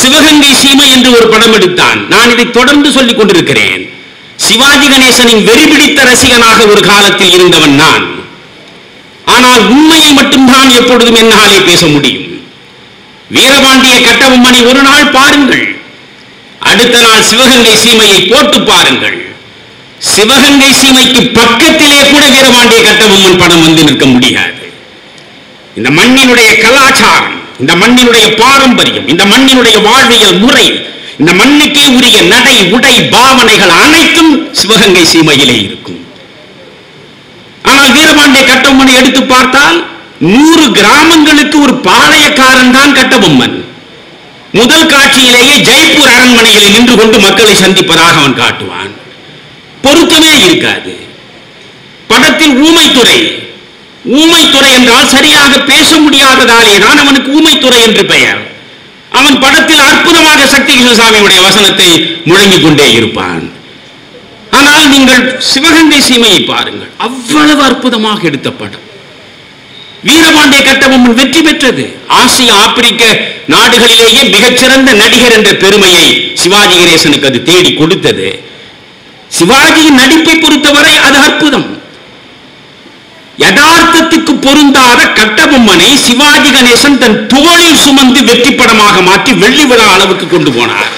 சிவகங்கை சீமை என்று ஒரு படம் எடுத்தான் நான் இதை தொடர்ந்து சொல்லிக் கொண்டிருக்கிறேன் சிவாஜி கணேசனின் வெறிபிடித்த ரசிகனாக ஒரு காலத்தில் இருந்தவன் நான் ஆனால் உண்மையை மட்டும்தான் எப்பொழுதும் என்னாலே பேச முடியும் வீரபாண்டிய கட்டபொம்மனை ஒரு நாள் பாருங்கள் அடுத்த நாள் சிவகங்கை சீமையை போட்டு பாருங்கள் சிவகங்கை சீமைக்கு பக்கத்திலே கூட வீரபாண்டிய கட்டபொம்மன் படம் வந்து நிற்க முடியாது இந்த மண்ணினுடைய கலாச்சாரம் இந்த மண்ணினுடைய பாரம்பரியம் இந்த மண்ணினுடைய வாழ்வியல் முறை இந்த மண்ணுக்கே உரிய நடை உடை பாவனைகள் அனைத்தும் சிவகங்கை சீமையிலே இருக்கும் ஆனால் வீரபாண்டிய கட்டபொம்மனை எடுத்து பார்த்தால் நூறு கிராமங்களுக்கு ஒரு பாளையக்காரன் தான் கட்டபொம்மன் முதல் காட்சியிலேயே ஜெய்ப்பூர் அரண்மனையில் நின்று கொண்டு மக்களை சந்திப்பதாக அவன் காட்டுவான் பொருத்தமே இருக்காது படத்தில் ஊமைத்துறை ஊமைத்துறை என்றால் சரியாக பேச முடியாததாலே தான் அவனுக்கு ஊமைத்துறை என்று பெயர் அவன் படத்தில் அற்புதமாக சக்தி கிருஷ்ணசாமியுடைய வசனத்தை முழங்கிக் கொண்டே இருப்பான் ஆனால் நீங்கள் சிவகங்கை சீமையை பாருங்கள் அவ்வளவு அற்புதமாக எடுத்த படம் வீரபாண்டிய கட்டபொம்மன் வெற்றி பெற்றது ஆசிய ஆப்பிரிக்க நாடுகளிலேயே மிகச்சிறந்த நடிகர் என்ற பெருமையை சிவாஜி கணேசனுக்கு அது தேடி கொடுத்தது சிவாஜியின் நடிப்பை பொறுத்தவரை அது அற்புதம் யதார்த்தத்துக்கு பொருந்தாத கட்டபொம்மனை சிவாஜி கணேசன் தன் தோளில் சுமந்து வெற்றி படமாக மாற்றி வெள்ளி விழா அளவுக்கு கொண்டு போனார்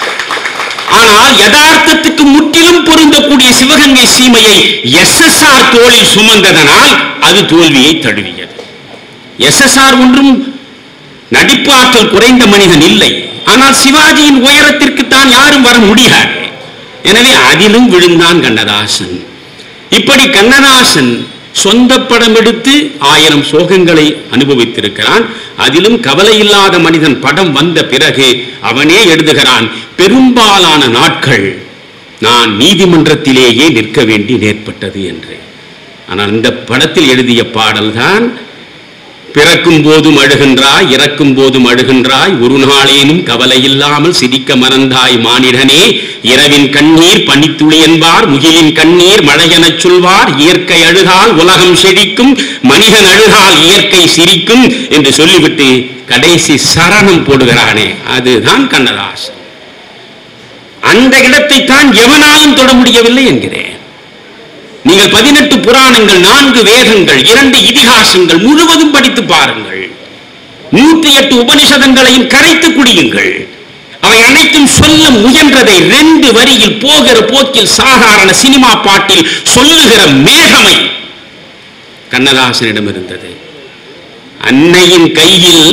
ஆனால் யதார்த்தத்துக்கு முற்றிலும் பொருந்தக்கூடிய சிவகங்கை சீமையை எஸ்எஸ்ஆர் தோளில் சுமந்ததனால் அது தோல்வியை தழுவியது எஸ்எஸ்ஆர் ஒன்றும் நடிப்பு ஆற்றல் குறைந்த மனிதன் இல்லை ஆனால் சிவாஜியின் உயரத்திற்கு தான் யாரும் வர முடியாது எனவே அதிலும் விழுந்தான் கண்ணதாசன் இப்படி கண்ணதாசன் சொந்த படம் எடுத்து ஆயிரம் சோகங்களை அனுபவித்திருக்கிறான் அதிலும் கவலை இல்லாத மனிதன் படம் வந்த பிறகு அவனே எழுதுகிறான் பெரும்பாலான நாட்கள் நான் நீதிமன்றத்திலேயே நிற்க வேண்டி நேர்பட்டது என்று ஆனால் இந்த படத்தில் எழுதிய பாடல்தான் பிறக்கும் போதும் அழுகின்றாய் இறக்கும் போதும் அழுகின்றாய் ஒரு நாளேனும் கவலை இல்லாமல் சிரிக்க மறந்தாய் மானிடனே இரவின் கண்ணீர் பனித்துளி என்பார் முகிலின் கண்ணீர் மழையெனச் சொல்வார் இயற்கை அழுதால் உலகம் செழிக்கும் மனிதன் அழுதால் இயற்கை சிரிக்கும் என்று சொல்லிவிட்டு கடைசி சரணம் போடுகிறானே அதுதான் கண்ணதாசன் அந்த இடத்தை தான் எவனாலும் தொட முடியவில்லை என்கிறேன் நீங்கள் பதினெட்டு புராணங்கள் நான்கு வேதங்கள் இரண்டு இதிகாசங்கள் முழுவதும் படித்து பாருங்கள் நூற்றி எட்டு உபனிஷதங்களையும் கரைத்து குடியுங்கள் அவை அனைத்தும் சொல்ல முயன்றதை ரெண்டு வரியில் போகிற போக்கில் சாதாரண சினிமா பாட்டில் சொல்லுகிற மேகமை கண்ணதாசனிடம் இருந்தது அன்னையின் கையில்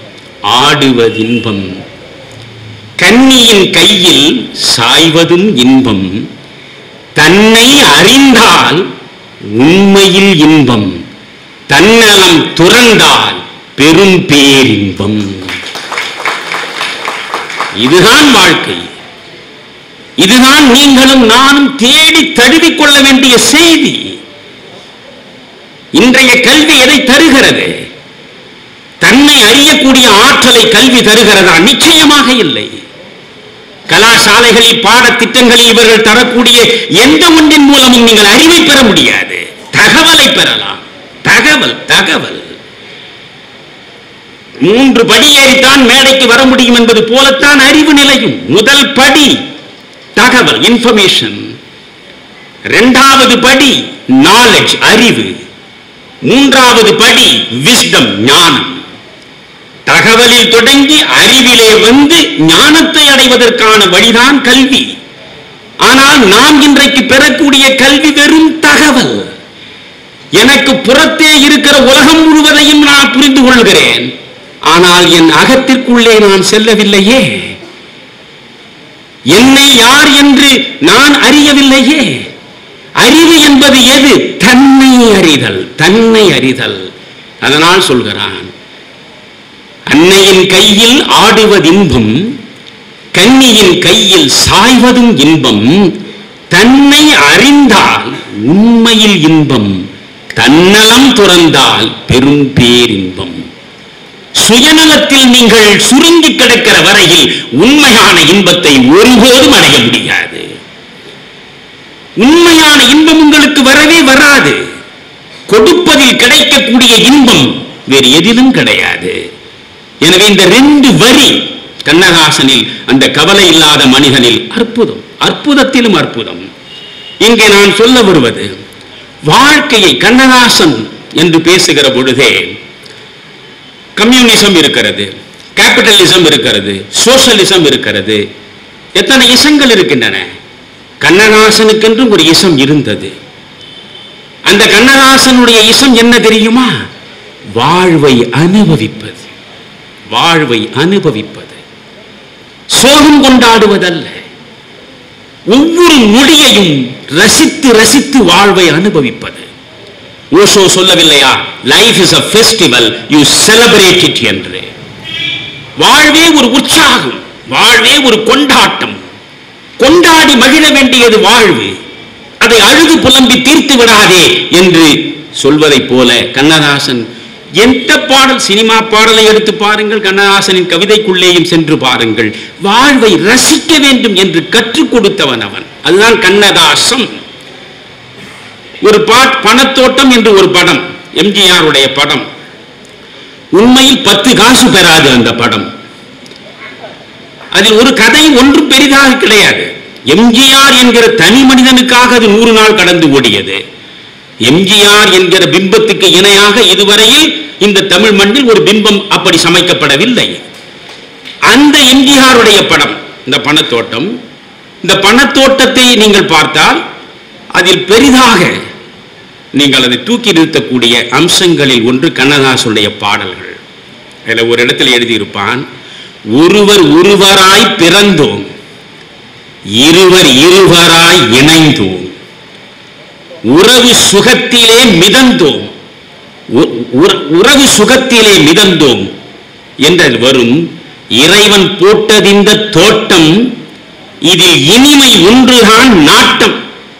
ஆடுவதின்பம் கன்னியின் கையில் சாய்வதும் இன்பம் தன்னை அறிந்தால் உண்மையில் இன்பம் தன்னலம் துறந்தால் பெரும் பேரின்பம் இதுதான் வாழ்க்கை இதுதான் நீங்களும் நானும் தேடி தழுவிக் கொள்ள வேண்டிய செய்தி இன்றைய கல்வி எதை தருகிறது தன்னை அறியக்கூடிய ஆற்றலை கல்வி தருகிறதா நிச்சயமாக இல்லை கலாசாலைகளில் பாடத்திட்டங்களில் இவர்கள் தரக்கூடிய எந்த ஒன்றின் மூலமும் நீங்கள் அறிவை பெற முடியாது தகவலை பெறலாம் தகவல் தகவல் மூன்று படி ஏறித்தான் மேடைக்கு வர முடியும் என்பது போலத்தான் அறிவு நிலையும் முதல் படி தகவல் இன்ஃபர்மேஷன் இரண்டாவது படி நாலேஜ் அறிவு மூன்றாவது படி விஸ்டம் ஞானம் தகவலில் தொடங்கி அறிவிலே வந்து ஞானத்தை அடைவதற்கான வழிதான் கல்வி ஆனால் நாம் இன்றைக்கு பெறக்கூடிய கல்வி வெறும் தகவல் எனக்கு புறத்தே இருக்கிற உலகம் முழுவதையும் நான் புரிந்து கொள்கிறேன் ஆனால் என் அகத்திற்குள்ளே நான் செல்லவில்லையே என்னை யார் என்று நான் அறியவில்லையே அறிவு என்பது எது தன்னை அறிதல் தன்னை அறிதல் அதனால் சொல்கிறான் அன்னையின் கையில் ஆடுவதின்பம் கன்னியின் கையில் சாய்வதும் இன்பம் தன்னை அறிந்தால் உண்மையில் இன்பம் தன்னலம் துறந்தால் பெரும் பேரின்பம் சுயநலத்தில் நீங்கள் சுருங்கி கிடக்கிற வரையில் உண்மையான இன்பத்தை ஒருபோதும் அடைய முடியாது உண்மையான இன்பம் உங்களுக்கு வரவே வராது கொடுப்பதில் கிடைக்கக்கூடிய இன்பம் வேறு எதிலும் கிடையாது எனவே இந்த ரெண்டு வரி கண்ணதாசனில் அந்த கவலை இல்லாத மனிதனில் அற்புதம் அற்புதத்திலும் அற்புதம் இங்கே நான் சொல்ல வருவது வாழ்க்கையை கண்ணதாசன் என்று பேசுகிற பொழுதே கம்யூனிசம் இருக்கிறது கேபிட்டலிசம் இருக்கிறது சோஷலிசம் இருக்கிறது எத்தனை இசங்கள் இருக்கின்றன கண்ணதாசனுக்கென்றும் ஒரு இசம் இருந்தது அந்த கண்ணதாசனுடைய இசம் என்ன தெரியுமா வாழ்வை அனுபவிப்பது வாழ்வை அனுபவிப்பது சோகம் கொண்டாடுவதல்ல ஒவ்வொரு நொடியையும் ரசித்து ரசித்து வாழ்வை அனுபவிப்பது ஓஷோ சொல்லவில்லையா life is a festival you celebrate it என்று வாழ்வே ஒரு உற்சாகம் வாழ்வே ஒரு கொண்டாட்டம் கொண்டாடி மகிழ வேண்டியது வாழ்வு அதை அழுது புலம்பி தீர்த்து விடாதே என்று சொல்வதைப் போல கண்ணதாசன் எந்த பாடல் சினிமா பாடலை எடுத்து பாருங்கள் கண்ணதாசனின் கவிதைக்குள்ளேயும் சென்று பாருங்கள் வாழ்வை ரசிக்க வேண்டும் என்று கற்றுக் கொடுத்தவன் அவன் அதுதான் கண்ணதாசன் ஒரு பாட் பணத்தோட்டம் என்று ஒரு படம் எம்ஜிஆருடைய படம் உண்மையில் பத்து காசு பெறாது அந்த படம் அதில் ஒரு கதை ஒன்றும் பெரிதாக கிடையாது எம்ஜிஆர் என்கிற தனி மனிதனுக்காக அது நூறு நாள் கடந்து ஓடியது எம்ஜிஆர் என்கிற பிம்பத்துக்கு இணையாக இதுவரையில் இந்த தமிழ் மண்ணில் ஒரு பிம்பம் அப்படி சமைக்கப்படவில்லை அந்த எம்ஜிஆருடைய படம் இந்த பணத்தோட்டம் இந்த பணத்தோட்டத்தை நீங்கள் பார்த்தால் அதில் பெரிதாக நீங்கள் அதை தூக்கி நிறுத்தக்கூடிய அம்சங்களில் ஒன்று கண்ணதாசனுடைய பாடல்கள் அதில் ஒரு இடத்தில் எழுதியிருப்பான் ஒருவர் ஒருவராய் பிறந்தோம் இருவர் இருவராய் இணைந்தோம் உறவு சுகத்திலே மிதந்தோம் உ- உற- உறவு சுகத்திலே மிதந்தோம் என்றது வரும் இறைவன் போட்டதிந்த தோட்டம் இதில் இனிமை ஒன்றுதான் நாட்டம்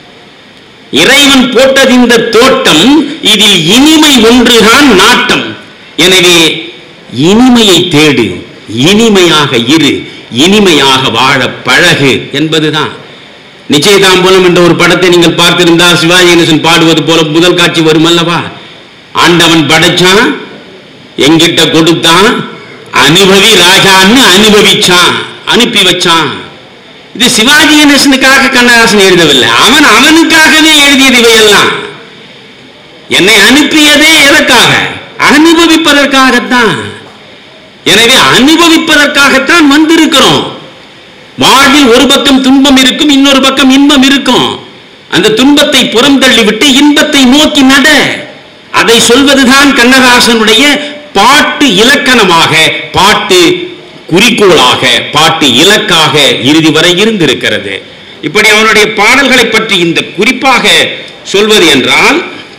இறைவன் போட்டதிந்த தோட்டம் இதில் இனிமை ஒன்றுதான் நாட்டம் எனவே இனிமையை தேடு இனிமையாக இரு இனிமையாக வாழ பழகு என்பதுதான் நிச்சயதாம்பூலம் என்ற ஒரு படத்தை நீங்கள் பார்த்திருந்தால் சிவாஜி கணேசன் பாடுவது போல முதல் காட்சி வரும் அல்லவா ஆண்டவன் படைச்சான் எங்கிட்ட கொடுத்தான் அனுபவி ராஜான்னு அனுபவிச்சான் அனுப்பி வச்சான் இது சிவாஜி கணேசனுக்காக கண்ணதாசன் எழுதவில்லை அவன் அவனுக்காகவே எழுதியது இவையெல்லாம் என்னை அனுப்பியதே எதற்காக அனுபவிப்பதற்காகத்தான் எனவே அனுபவிப்பதற்காகத்தான் வந்திருக்கிறோம் வாழ்வில் ஒரு பக்கம் துன்பம் இருக்கும் இன்னொரு பக்கம் இன்பம் இருக்கும் அந்த துன்பத்தை புறம் தள்ளிவிட்டு இன்பத்தை நோக்கி நட அதை சொல்வதுதான் கண்ணதாசனுடைய பாட்டு இலக்கணமாக பாட்டு குறிக்கோளாக பாட்டு இலக்காக இறுதி வரை இருந்திருக்கிறது இப்படி அவனுடைய பாடல்களை பற்றி இந்த குறிப்பாக சொல்வது என்றால்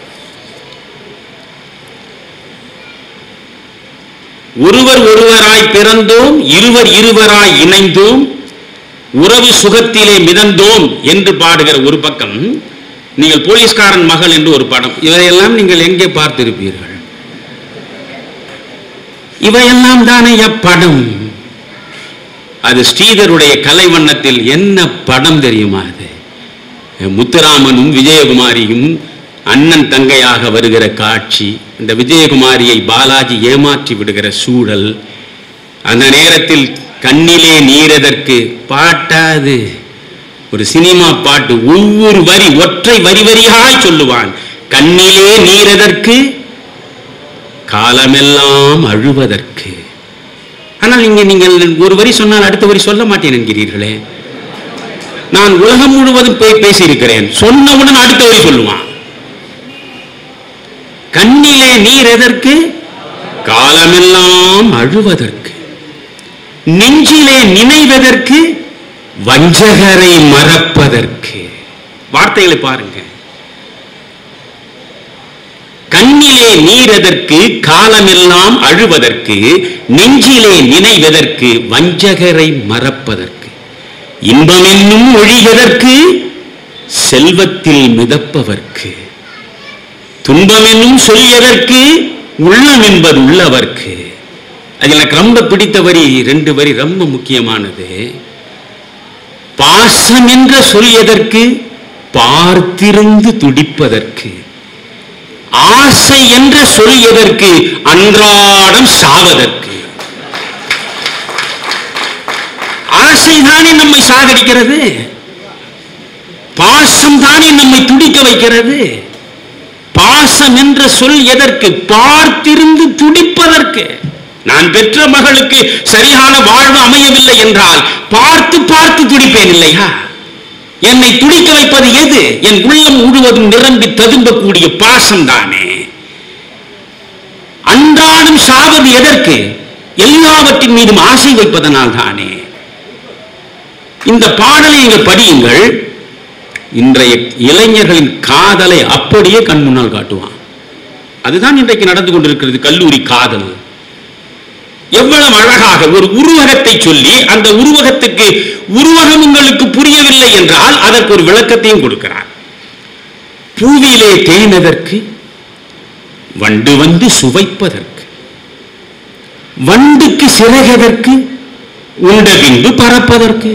ஒருவர் ஒருவராய் பிறந்தோம் இருவர் இருவராய் இணைந்தோம் உறவு சுகத்திலே மிதந்தோம் என்று பாடுகிற ஒரு பக்கம் நீங்கள் போலீஸ்காரன் மகள் என்று ஒரு படம் இவையெல்லாம் நீங்கள் எங்கே பார்த்திருப்பீர்கள் இவையெல்லாம் தானே படம் அது ஸ்ரீதருடைய கலைவண்ணத்தில் என்ன படம் தெரியுமா அது முத்துராமனும் விஜயகுமாரியும் அண்ணன் தங்கையாக வருகிற காட்சி இந்த விஜயகுமாரியை பாலாஜி ஏமாற்றி விடுகிற சூழல் அந்த நேரத்தில் கண்ணிலே நீரெதற்கு பாட்டாது ஒரு சினிமா பாட்டு ஒவ்வொரு வரி ஒற்றை வரி வரியாய் சொல்லுவான் கண்ணிலே நீரெதற்கு காலமெல்லாம் அழுவதற்கு ஆனால் இங்கே நீங்கள் ஒரு வரி சொன்னால் அடுத்த வரி சொல்ல மாட்டேன் என்கிறீர்களே நான் உலகம் முழுவதும் போய் பேசியிருக்கிறேன் சொன்னவுடன் அடுத்த வரி சொல்லுவான் கண்ணிலே நீர் எதற்கு காலமெல்லாம் அழுவதற்கு நெஞ்சிலே நினைவதற்கு வஞ்சகரை மறப்பதற்கு வார்த்தைகளை பாருங்க கண்ணிலே நீரெதற்கு காலமெல்லாம் அழுவதற்கு நெஞ்சிலே நினைவதற்கு வஞ்சகரை மறப்பதற்கு இன்பமென்னும் ஒழிவதற்கு செல்வத்தில் மிதப்பவர்க்கு துன்பமென்னும் சொல்லியதற்கு உள்ளம் என்பது உள்ளவர்க்கு அது எனக்கு ரொம்ப பிடித்த வரி ரெண்டு வரி ரொம்ப முக்கியமானது பாசம் என்ற சொல்லியதற்கு பார்த்திருந்து துடிப்பதற்கு ஆசை என்ற சொல்லியதற்கு அன்றாடம் சாவதற்கு ஆசை தானே நம்மை சாகடிக்கிறது பாசம் தானே நம்மை துடிக்க வைக்கிறது பாசம் என்ற சொல் எதற்கு பார்த்திருந்து துடிப்பதற்கு நான் பெற்ற மகளுக்கு சரியான வாழ்வு அமையவில்லை என்றால் பார்த்து பார்த்து துடிப்பேன் இல்லையா என்னை துடிக்க வைப்பது எது என் உள்ளம் முழுவதும் நிரம்பி ததும்பக்கூடிய பாசம் தானே அன்றாடம் சாவது எதற்கு எல்லாவற்றின் மீதும் ஆசை வைப்பதனால் தானே இந்த பாடலை நீங்கள் படியுங்கள் இன்றைய இளைஞர்களின் காதலை அப்படியே கண் முன்னால் காட்டுவான் அதுதான் இன்றைக்கு நடந்து கொண்டிருக்கிறது கல்லூரி காதல் எவ்வளவு அழகாக ஒரு உருவகத்தை சொல்லி அந்த உருவகத்துக்கு உருவகம் உங்களுக்கு புரியவில்லை என்றால் அதற்கு ஒரு விளக்கத்தையும் கொடுக்கிறார் பூவிலே தேய்னதற்கு வண்டு வந்து சுவைப்பதற்கு வண்டுக்கு சிறகதற்கு உண்ட பின்பு பறப்பதற்கு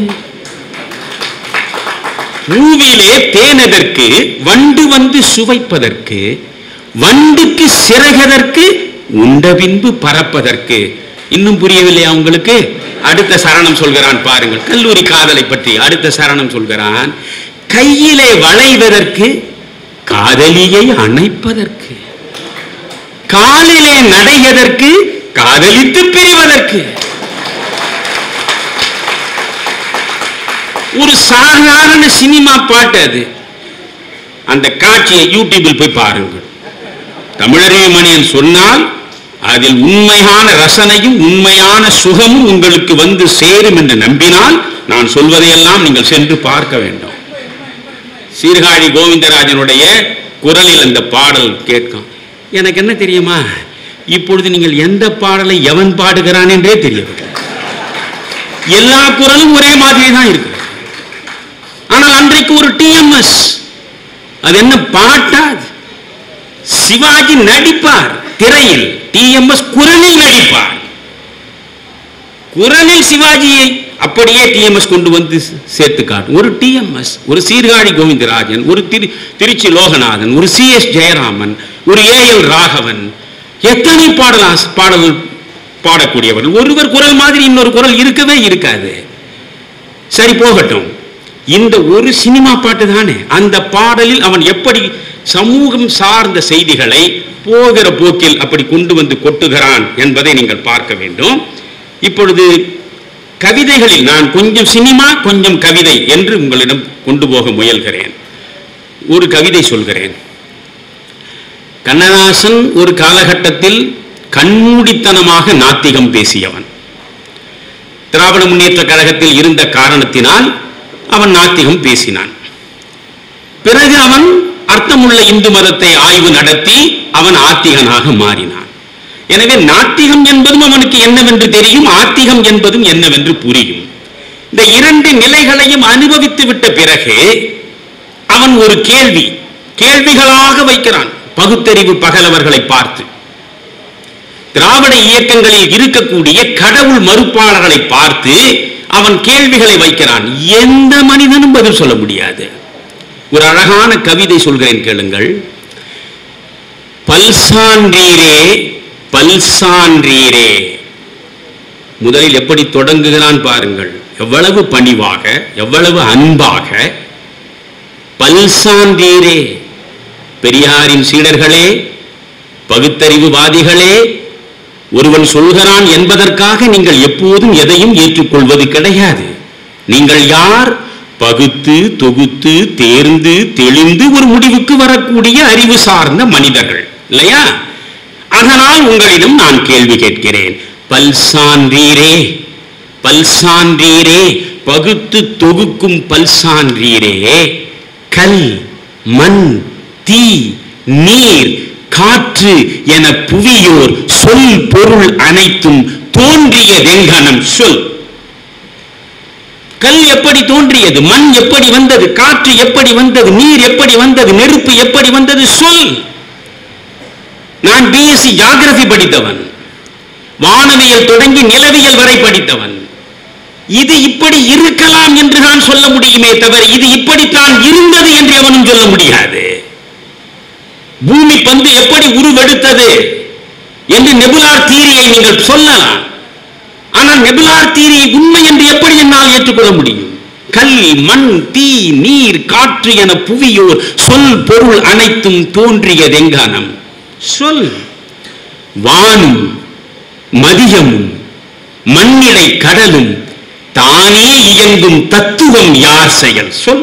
பூவிலே தேனதற்கு வண்டு வந்து சுவைப்பதற்கு வண்டுக்கு சிறகதற்கு உண்ட பின்பு பறப்பதற்கு இன்னும் புரியவில்லையா உங்களுக்கு அடுத்த சரணம் சொல்கிறான் பாருங்கள் கல்லூரி காதலை பற்றி அடுத்த சரணம் சொல்கிறான் கையிலே வளைவதற்கு காதலியை அணைப்பதற்கு காலிலே நடையதற்கு காதலித்து பிரிவதற்கு ஒரு சாதாரண சினிமா பாட்டு அது அந்த காட்சியை யூடியூபில் போய் பாருங்கள் தமிழறிவு மணியன் சொன்னால் அதில் உண்மையான ரசனையும் உண்மையான சுகமும் உங்களுக்கு வந்து சேரும் என்று நம்பினால் நான் சொல்வதையெல்லாம் நீங்கள் சென்று பார்க்க வேண்டும் சீர்காழி கோவிந்தராஜனுடைய குரலில் அந்த பாடல் கேட்கும் எனக்கு என்ன தெரியுமா இப்பொழுது நீங்கள் எந்த பாடலை எவன் பாடுகிறான் என்றே தெரியவில்லை எல்லா குரலும் ஒரே மாதிரி தான் இருக்கு ஆனால் அன்றைக்கு ஒரு டிஎம்எஸ் அது என்ன பாட்டா அது? சிவாஜி நடிப்பார் திரையில் டிஎம்எஸ் குரலில் நடிப்பார் குரலில் சிவாஜியை அப்படியே டிஎம்எஸ் கொண்டு வந்து சேர்த்து காட்டும் ஒரு டிஎம்எஸ் ஒரு சீர்காழி கோவிந்தராஜன் ஒரு திரு திருச்சி லோகநாதன் ஒரு சி எஸ் ஜெயராமன் ஒரு ஏ எல் ராகவன் எத்தனை பாடல் பாடல் பாடக்கூடியவர்கள் ஒருவர் குரல் மாதிரி இன்னொரு குரல் இருக்கவே இருக்காது சரி போகட்டும் இந்த ஒரு சினிமா பாட்டு தானே அந்த பாடலில் அவன் எப்படி சமூகம் சார்ந்த செய்திகளை போகிற போக்கில் அப்படி கொண்டு வந்து கொட்டுகிறான் என்பதை நீங்கள் பார்க்க வேண்டும் இப்பொழுது கவிதைகளில் நான் கொஞ்சம் சினிமா கொஞ்சம் கவிதை என்று உங்களிடம் கொண்டு போக முயல்கிறேன் ஒரு கவிதை சொல்கிறேன் கண்ணதாசன் ஒரு காலகட்டத்தில் கண்மூடித்தனமாக நாத்திகம் பேசியவன் திராவிட முன்னேற்ற கழகத்தில் இருந்த காரணத்தினால் அவன் நாத்திகம் பேசினான் பிறகு அவன் அர்த்தமுள்ள இந்து மதத்தை ஆய்வு நடத்தி அவன் ஆத்திகனாக மாறினான் எனவே நாத்திகம் என்பதும் அவனுக்கு என்னவென்று தெரியும் ஆத்திகம் என்பதும் என்னவென்று புரியும் இந்த இரண்டு நிலைகளையும் அனுபவித்து விட்ட பிறகு அவன் ஒரு கேள்வி கேள்விகளாக வைக்கிறான் பகுத்தறிவு பகலவர்களை பார்த்து திராவிட இயக்கங்களில் இருக்கக்கூடிய கடவுள் மறுப்பாளர்களை பார்த்து அவன் கேள்விகளை வைக்கிறான் எந்த மனிதனும் பதில் சொல்ல முடியாது ஒரு அழகான கவிதை சொல்கிறேன் கேளுங்கள் பல்சான்றீரே பல்சான்றீரே முதலில் எப்படி தொடங்குகிறான் பாருங்கள் எவ்வளவு பணிவாக எவ்வளவு அன்பாக பல்சான்றீரே பெரியாரின் சீடர்களே பகுத்தறிவுவாதிகளே ஒருவன் சொல்கிறான் என்பதற்காக நீங்கள் எப்போதும் எதையும் ஏற்றுக்கொள்வது கிடையாது நீங்கள் யார் பகுத்து தொகுத்து தேர்ந்து தெளிந்து ஒரு முடிவுக்கு வரக்கூடிய அறிவு சார்ந்த மனிதர்கள் இல்லையா அதனால் உங்களிடம் நான் கேள்வி கேட்கிறேன் பல்சான்றீரே பல்சான்றீரே பகுத்து தொகுக்கும் பல்சான்றீரே கல் மண் தீ நீர் காற்று என புவியோர் சொல் பொருள் அனைத்தும் தோன்றிய வெங்கனம் சொல் கல் எப்படி தோன்றியது மண் எப்படி வந்தது காற்று எப்படி வந்தது நீர் எப்படி வந்தது நெருப்பு எப்படி வந்தது சொல் நான் பிஎஸ்சி ஜாகிரபி படித்தவன் வானவியல் தொடங்கி நிலவியல் வரை படித்தவன் இது இப்படி இருக்கலாம் என்று நான் சொல்ல முடியுமே தவிர இது இப்படித்தான் இருந்தது என்று எவனும் சொல்ல முடியாது பூமி பந்து எப்படி உருவெடுத்தது என்று நெபுலார் தீரியை நீங்கள் சொல்லலாம் ஆனால் நெபுலார் தீரியை உண்மை என்று எப்படி என்னால் உங்களால் ஏற்றுக்கொள்ள முடியும் கல் மண் தீ நீர் காற்று என புவியோர் சொல் பொருள் அனைத்தும் தோன்றியதெங்கானம் சொல் வானும் மதியமும் மண்ணிடை கடலும் தானே இயங்கும் தத்துவம் யார் செயல் சொல்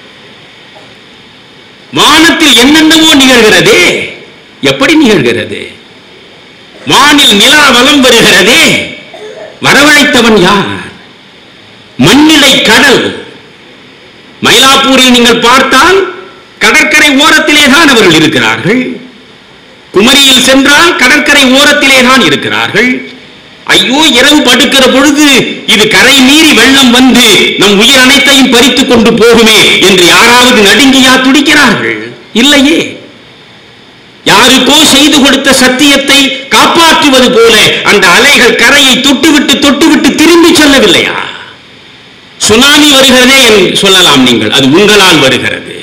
வானத்தில் என்னென்னவோ நிகழ்கிறதே எப்படி நிகழ்கிறது வானில் நிலா வலம் வருகிறதே வரவழைத்தவன் யார் மண்ணிலை கடல் மயிலாப்பூரில் நீங்கள் பார்த்தால் கடற்கரை ஓரத்திலே தான் அவர்கள் இருக்கிறார்கள் குமரியில் சென்றால் கடற்கரை ஓரத்திலே தான் இருக்கிறார்கள் ஐயோ இரவு படுக்கிற பொழுது இது கரை மீறி வெள்ளம் வந்து நம் உயிர் அனைத்தையும் பறித்துக் கொண்டு போகுமே என்று யாராவது நடுங்கியா துடிக்கிறார்கள் இல்லையே யாருக்கோ செய்து கொடுத்த சத்தியத்தை காப்பாற்றுவது போல அந்த அலைகள் கரையை தொட்டுவிட்டு தொட்டுவிட்டு திரும்பி செல்லவில்லையா சுனாமி வருகிறதே என்று சொல்லலாம் நீங்கள் அது உங்களால் வருகிறது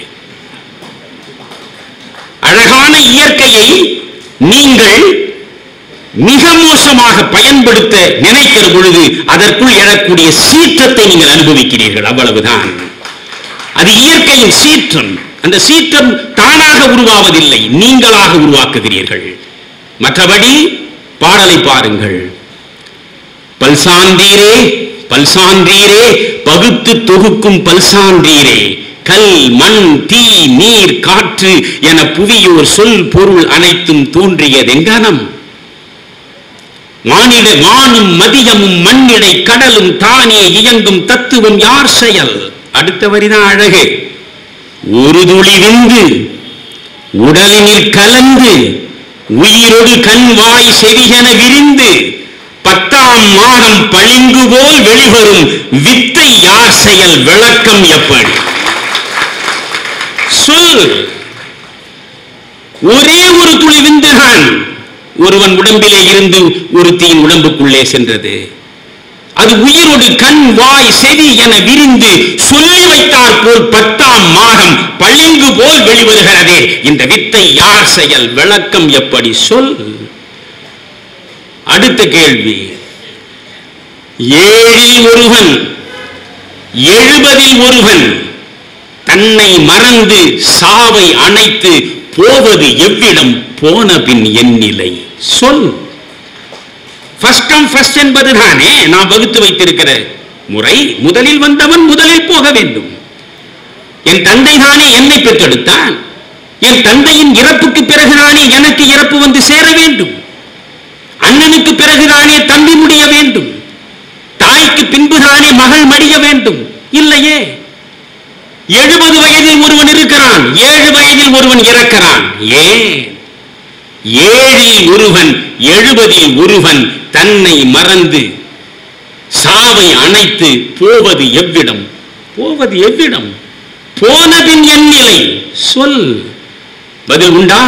அழகான இயற்கையை நீங்கள் மிக மோசமாக பயன்படுத்த நினைக்கிற பொழுது அதற்குள் எழக்கூடிய சீற்றத்தை நீங்கள் அனுபவிக்கிறீர்கள் அவ்வளவுதான் அது இயற்கையின் சீற்றம் அந்த சீற்றம் தானாக உருவாவதில்லை நீங்களாக உருவாக்குகிறீர்கள் மற்றபடி பாடலை பாருங்கள் பல்சாந்தீரே பல்சான்றீரே பகுத்து தொகுக்கும் பல்சான்றீரே கல் மண் தீ நீர் காற்று என புவியோர் சொல் பொருள் அனைத்தும் தோன்றியதெங்கனம் வானிட வானும் மதியமும் மண்ணிடை கடலும் தானே இயங்கும் தத்துவம் யார் செயல் அடுத்த வரிதான் அழகு ஒரு துளி விந்து உடலினில் கலந்து உயிரொடு கண் வாய் செவிகென விரிந்து பத்தாம் மாதம் பளிங்கு போல் வெளிவரும் வித்தை யார் செயல் விளக்கம் எப்படி சொல் ஒரே ஒரு துளி விந்துதான் ஒருவன் உடம்பிலே இருந்து ஒருத்தியின் உடம்புக்குள்ளே சென்றது அது உயிரோடு கண் வாய் செவி என விரிந்து சொல்லி வைத்தார் போல் பத்தாம் மாதம் பளிங்கு போல் வெளிவருகிறதே இந்த வித்தை யார் செயல் விளக்கம் எப்படி சொல் அடுத்த கேள்வி ஏழில் ஒருவன் எழுபதில் ஒருவன் தன்னை மறந்து சாவை அணைத்து போவது எவ்விடம் போன பின் என் நிலை சொல் ஃபர்ஸ்ட் கம் ஃபர்ஸ்ட் என்பதுதானே நான் வகுத்து வைத்திருக்கிற முறை முதலில் வந்தவன் முதலில் போக வேண்டும் என் தந்தை தானே என்னை பெற்றெடுத்தான் என் தந்தையின் இறப்புக்கு பிறகுதானே எனக்கு இறப்பு வந்து சேர வேண்டும் அண்ணனுக்கு பிறகுதானே தம்பி முடிய வேண்டும் தாய்க்கு பின்புதானே மகள் மடிய வேண்டும் இல்லையே எழுபது வயதில் ஒருவன் இருக்கிறான் ஏழு வயதில் ஒருவன் இறக்கிறான் ஏன் ஏழில் ஒருவன் எழுபதில் ஒருவன் தன்னை மறந்து சாவை அணைத்து போவது எவ்விடம் போவது எவ்விடம் போனபின் என் நிலை சொல் பதில் உண்டா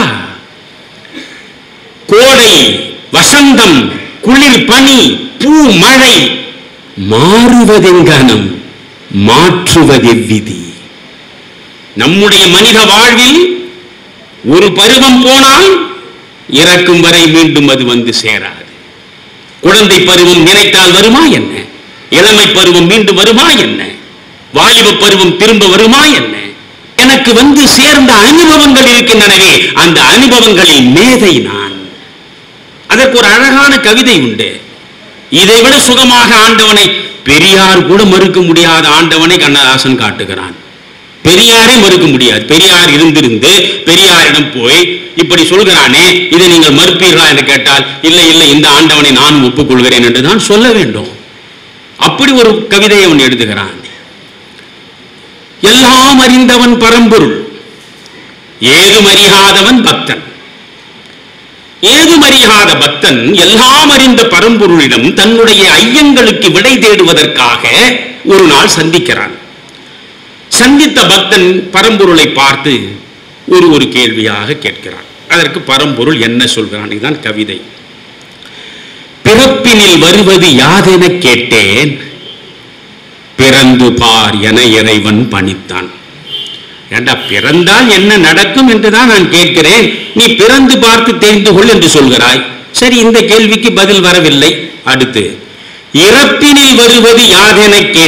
கோடை வசந்தம் குளிர் பனி பூ மழை மாறுவதெங்கனம் மாற்றுவதெவ்விதி நம்முடைய மனித வாழ்வில் ஒரு பருவம் போனால் இறக்கும் வரை மீண்டும் அது வந்து சேராது குழந்தை பருவம் நினைத்தால் வருமா என்ன இளமை பருவம் மீண்டும் வருமா என்ன வாலிப பருவம் திரும்ப வருமா என்ன எனக்கு வந்து சேர்ந்த அனுபவங்கள் இருக்கின்றனவே அந்த அனுபவங்களில் மேதை நான் அதற்கு ஒரு அழகான கவிதை உண்டு இதை விட சுகமாக ஆண்டவனை பெரியார் கூட மறுக்க முடியாத ஆண்டவனை கண்ணதாசன் காட்டுகிறான் பெரியாரே மறுக்க முடியாது பெரியார் இருந்திருந்து பெரியாரிடம் போய் இப்படி சொல்கிறானே இதை நீங்கள் மறுப்பீர்களா என்று கேட்டால் இல்லை இல்லை இந்த ஆண்டவனை நான் ஒப்புக்கொள்கிறேன் என்று தான் சொல்ல வேண்டும் அப்படி ஒரு கவிதையை அவன் எழுதுகிறான் எல்லாம் அறிந்தவன் பரம்பொருள் ஏதும் அறியாதவன் பக்தன் ஏதுமறியாத பக்தன் எல்லாம் அறிந்த பரம்பொருளிடம் தன்னுடைய ஐயங்களுக்கு விடை தேடுவதற்காக ஒரு நாள் சந்திக்கிறான் சந்தித்த பக்தன் பரம்பொருளை பார்த்து ஒரு ஒரு கேள்வியாக கேட்கிறான் அதற்கு பரம்பொருள் என்ன சொல்கிறான் இதுதான் கவிதை பிறப்பினில் வருவது யாதென கேட்டேன் பிறந்து பார் என இறைவன் பணித்தான் ஏண்டா பிறந்தால் என்ன நடக்கும் என்றுதான் நான் கேட்கிறேன் நீ பிறந்து பார்த்து தெரிந்து கொள் என்று சொல்கிறாய் சரி இந்த கேள்விக்கு பதில் வரவில்லை அடுத்து இறப்பினில் வருவது யாதென கேட்டேன்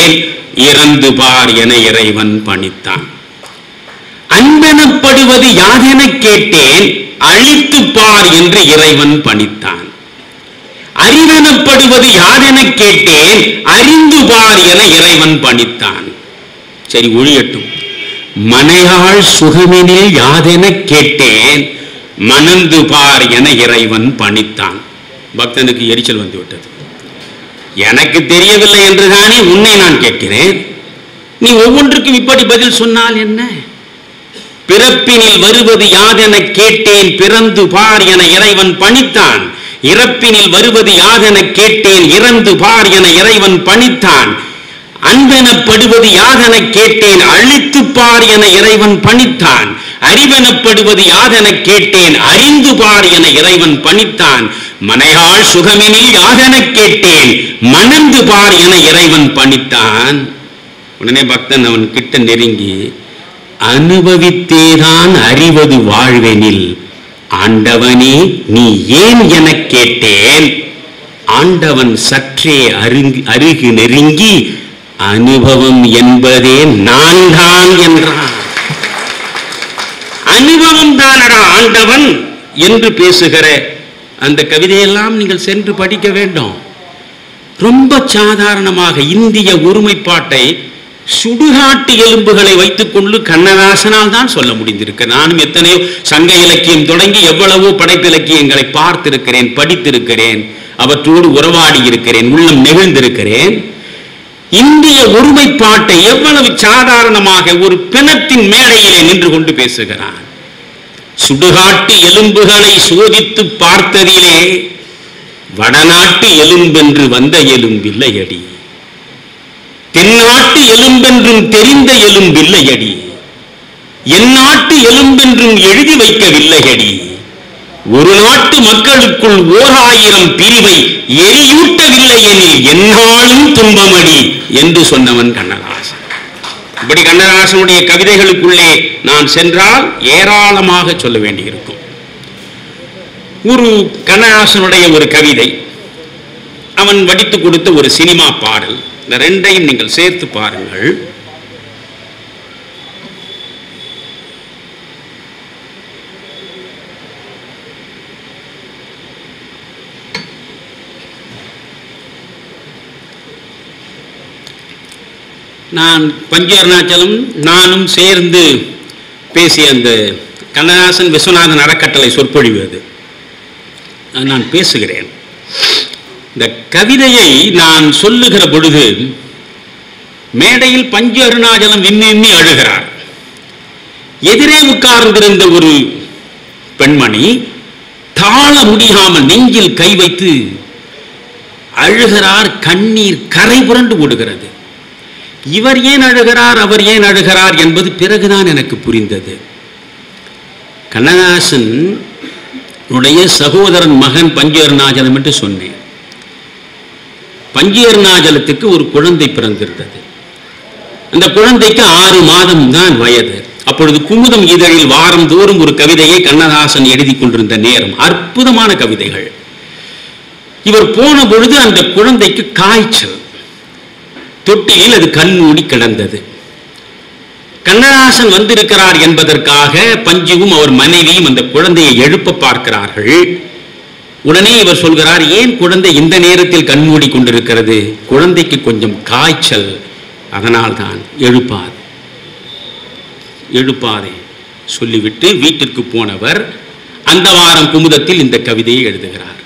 கேட்டேன் இறந்து பார் என இறைவன் பணித்தான் அன்பெனப்படுவது யாதென கேட்டேன் அழித்து பார் என்று இறைவன் பணித்தான் அறிவெனப்படுவது யாதென கேட்டேன் அறிந்து பார் என இறைவன் பணித்தான் சரி ஒழியட்டும் மனையாள் சுகமெனில் யாதென கேட்டேன் மணந்து பார் என இறைவன் பணித்தான் பக்தனுக்கு எரிச்சல் வந்து விட்டது எனக்கு தெரியவில்லை என்றுதானே உன்னை நான் கேட்கிறேன் நீ ஒவ்வொன்றுக்கும் இப்படி பதில் சொன்னால் என்ன பிறப்பினில் வருவது யாதென கேட்டேன் பிறந்து பார் என இறைவன் பணித்தான் இறப்பினில் வருவது யாதென கேட்டேன் இறந்து பார் என இறைவன் பணித்தான் அன்பெனப்படுவது யாதென கேட்டேன் அழித்து பார் என இறைவன் பணித்தான் அறிவெனப்படுவது யாதென கேட்டேன் அறிந்து பார் என இறைவன் பணித்தான் மனையாள் சுகமெனில் யாதென கேட்டேன் மணந்து பார் என இறைவன் பணித்தான் உடனே பக்தன் அவன் கிட்ட நெருங்கி அனுபவித்தேதான் அறிவது வாழ்வெனில் ஆண்டவனே நீ ஏன் எனக் கேட்டேன் ஆண்டவன் சற்றே அருங்கி அருகு நெருங்கி அனுபவம் என்பதே நான் தான் என்றான் அனுபவம் தானடா ஆண்டவன் என்று பேசுகிற அந்த கவிதையெல்லாம் நீங்கள் சென்று படிக்க வேண்டும் ரொம்ப சாதாரணமாக இந்திய ஒருமைப்பாட்டை சுடுகாட்டு எலும்புகளை வைத்துக்கொண்டு கண்ணதாசனால் தான் சொல்ல முடிந்திருக்கு நானும் எத்தனையோ சங்க இலக்கியம் தொடங்கி எவ்வளவோ படைப்பிலக்கியங்களை பார்த்திருக்கிறேன் படித்திருக்கிறேன் அவற்றோடு உறவாடி இருக்கிறேன் உள்ளம் நெகிழ்ந்திருக்கிறேன் இந்திய ஒருமைப்பாட்டை எவ்வளவு சாதாரணமாக ஒரு பிணத்தின் மேடையிலே நின்று கொண்டு பேசுகிறான் சுடுகாட்டு எலும்புகளை சோதித்து பார்த்ததிலே வடநாட்டு எலும்பென்று வந்த எலும்பில்லையடி தென்னாட்டு எலும்பென்றும் தெரிந்த எலும்பில்லையடி எந்நாட்டு எலும்பென்றும் எழுதி வைக்கவில்லையடி ஒரு நாட்டு மக்களுக்குள் ஓர் ஆயிரம் பிரிவை எரியூட்டவில்லை எனில் எந்நாளும் துன்பமடி என்று சொன்னவன் கண்ணதாசன் இப்படி கண்ணதாசனுடைய கவிதைகளுக்குள்ளே நான் சென்றால் ஏராளமாக சொல்ல வேண்டியிருக்கும் ஒரு கண்ணதாசனுடைய ஒரு கவிதை அவன் வடித்து கொடுத்த ஒரு சினிமா பாடல் இந்த ரெண்டையும் நீங்கள் சேர்த்து பாருங்கள் நான் பஞ்சு அருணாச்சலம் நானும் சேர்ந்து பேசிய அந்த கண்ணதாசன் விஸ்வநாதன் அறக்கட்டளை சொற்பொழிவு அது அது நான் பேசுகிறேன் இந்த கவிதையை நான் சொல்லுகிற பொழுது மேடையில் பஞ்சு அருணாச்சலம் விம்மி விம்மி அழுகிறார் எதிரே உட்கார்ந்திருந்த ஒரு பெண்மணி தாழ முடியாமல் நெஞ்சில் கை வைத்து அழுகிறார் கண்ணீர் கரை புரண்டு ஓடுகிறது இவர் ஏன் அழுகிறார் அவர் ஏன் அழுகிறார் என்பது பிறகுதான் எனக்கு புரிந்தது கண்ணதாசன் உடைய சகோதரன் மகன் பஞ்சு அருணாச்சலம் என்று சொன்னேன் பஞ்சு அருணாச்சலத்துக்கு ஒரு குழந்தை பிறந்திருந்தது அந்த குழந்தைக்கு ஆறு மாதம் தான் வயது அப்பொழுது குமுதம் இதழில் வாரந்தோறும் ஒரு கவிதையை கண்ணதாசன் எழுதி கொண்டிருந்த நேரம் அற்புதமான கவிதைகள் இவர் போன பொழுது அந்த குழந்தைக்கு காய்ச்சல் தொட்டியில் அது கண் மூடி கிடந்தது கண்ணதாசன் வந்திருக்கிறார் என்பதற்காக பஞ்சுவும் அவர் மனைவியும் அந்த குழந்தையை எழுப்ப பார்க்கிறார்கள் உடனே இவர் சொல்கிறார் ஏன் குழந்தை இந்த நேரத்தில் கண்மூடி கொண்டிருக்கிறது குழந்தைக்கு கொஞ்சம் காய்ச்சல் அதனால்தான் எழுப்பாது எழுப்பாதே சொல்லிவிட்டு வீட்டிற்கு போனவர் அந்த வாரம் குமுதத்தில் இந்த கவிதையை எழுதுகிறார்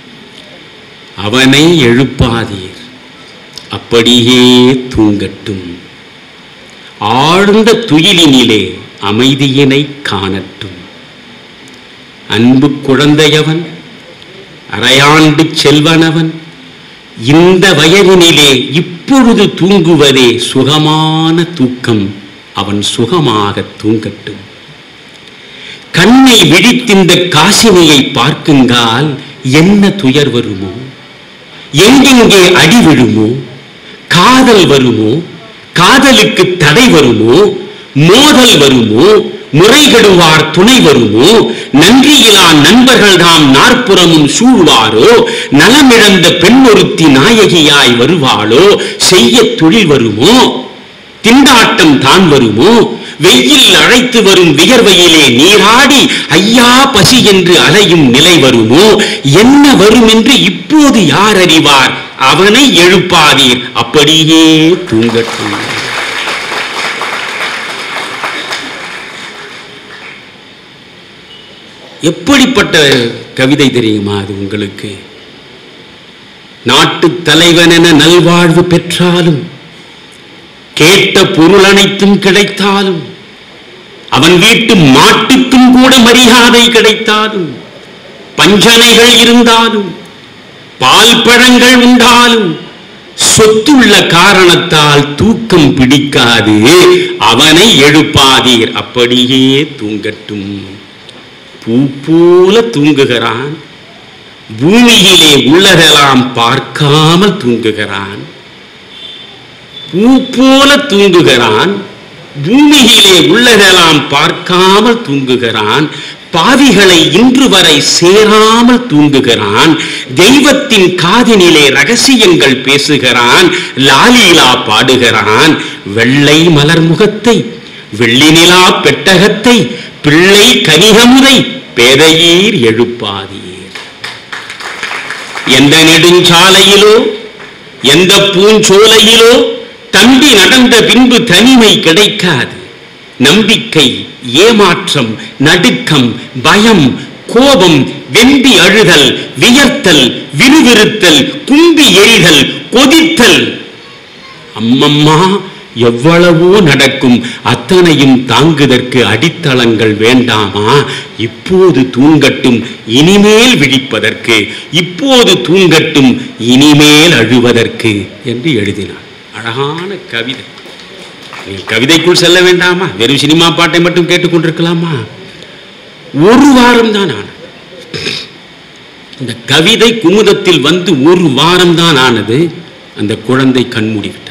அவனை எழுப்பாதீர் அப்படியே தூங்கட்டும் ஆழ்ந்த துயிலினிலே அமைதியினை காணட்டும் அன்பு குழந்தையவன் அரையாண்டு செல்வனவன் இந்த வயதினிலே இப்பொழுது தூங்குவதே சுகமான தூக்கம் அவன் சுகமாக தூங்கட்டும் கண்ணை விழித்திந்த காசினியை பார்க்குங்கால் என்ன துயர் வருமோ எங்கெங்கே அடி விழுமோ காதல் வருமோ காதலுக்கு தடை வருமோ மோதல் வருமோ முறைகெடுவார் துணை வருமோ நன்றியிலா நண்பர்கள் தாம் நாற்புறமும் சூழ்வாரோ நலமிழந்த பெண்ணொருத்தி நாயகியாய் வருவாளோ செய்ய தொழில் வருமோ திண்டாட்டம் தான் வருமோ வெயில் அழைத்து வரும் வியர்வையிலே நீராடி ஐயா பசி என்று அலையும் நிலை வருமோ என்ன வரும் என்று இப்போது யார் அறிவார் அவனை எழுப்பாதீர் அப்படியே தூங்கட்டும் எப்படிப்பட்ட கவிதை தெரியுமா அது உங்களுக்கு நாட்டு தலைவன் என நல்வாழ்வு பெற்றாலும் கேட்ட பொருள் அனைத்தும் கிடைத்தாலும் அவன் வீட்டு மாட்டுக்கும் கூட மரியாதை கிடைத்தாலும் பஞ்சனைகள் இருந்தாலும் பால் பழங்கள் உண்டாலும் சொத்துள்ள காரணத்தால் தூக்கம் பிடிக்காது அவனை எழுப்பாதீர் அப்படியே தூங்கட்டும் பூ போல தூங்குகிறான் பூமியிலே உள்ளதெல்லாம் பார்க்காமல் தூங்குகிறான் பூ போல தூங்குகிறான் பூமியிலே உள்ளதெல்லாம் பார்க்காமல் தூங்குகிறான் பாவிகளை இன்று வரை சேராமல் தூங்குகிறான் தெய்வத்தின் காதினிலே ரகசியங்கள் பேசுகிறான் லாலீலா பாடுகிறான் வெள்ளை மலர் முகத்தை வெள்ளி நிலா பெட்டகத்தை பிள்ளை கனிகமுதை பேதையீர் எழுப்பாதீர் எந்த நெடுஞ்சாலையிலோ எந்த பூஞ்சோலையிலோ தம்பி நடந்த பின்பு தனிமை கிடைக்காது நம்பிக்கை ஏமாற்றம் நடுக்கம் பயம் கோபம் வெம்பி அழுதல் வியர்த்தல் விறுவிறுத்தல் கும்பி எரிதல் கொதித்தல் அம்மம்மா எவ்வளவோ நடக்கும் அத்தனையும் தாங்குதற்கு அடித்தளங்கள் வேண்டாமா இப்போது தூங்கட்டும் இனிமேல் விழிப்பதற்கு இப்போது தூங்கட்டும் இனிமேல் அழுவதற்கு என்று எழுதினார் அழகான கவிதை நீங்கள் கவிதைக்குள் செல்ல வேண்டாமா வெறும் சினிமா பாட்டை மட்டும் கேட்டுக்கொண்டிருக்கலாமா ஒரு வாரம் தான் ஆனது இந்த கவிதை குமுதத்தில் வந்து ஒரு வாரம் தான் ஆனது அந்த குழந்தை கண்மூடி விட்டது